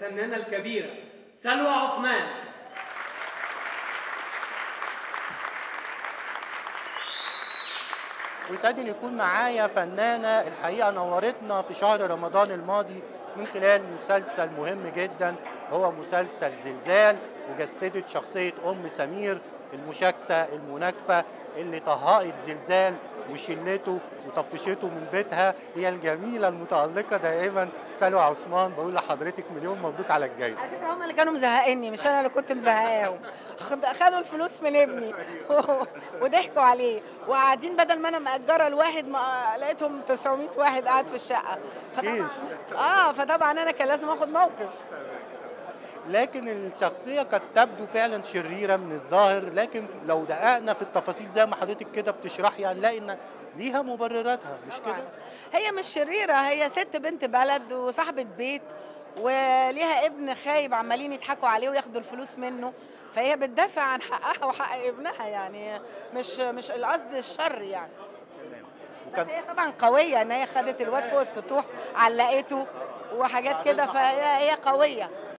الفنانة الكبيرة سلوى عثمان ويسعدني ان يكون معايا فنانه الحقيقه نورتنا في شهر رمضان الماضي من خلال مسلسل مهم جدا هو مسلسل زلزال وجسدت شخصيه ام سمير المشاكسه المناكفه اللي طهقت زلزال وشلته وطفشته من بيتها هي الجميله المتالقه دائما سلوى عثمان بقول لحضرتك مليون مبروك على الجايزه على فكره هم اللي كانوا مزهقيني مش انا اللي كنت مزهقاهم خد- خدوا الفلوس من ابني وضحكوا عليه وقاعدين بدل ما انا مأجره الواحد ما لقيتهم 900 واحد قاعد في الشقه كيس. فطبعا اه فطبعا انا كان لازم اخد موقف لكن الشخصية قد تبدو فعلا شريرة من الظاهر لكن لو دققنا في التفاصيل زي ما حضرتك كده بتشرحي هنلاقي ان ليها مبرراتها مش كده؟ هي مش شريره هي ست بنت بلد وصاحبه بيت وليها ابن خايب عمالين يضحكوا عليه وياخدوا الفلوس منه فهي بتدافع عن حقها وحق ابنها يعني مش مش القصد الشر يعني بس وكان هي طبعا قويه ان هي خدت الواد فوق السطوح علقته وحاجات كده فهي هي قويه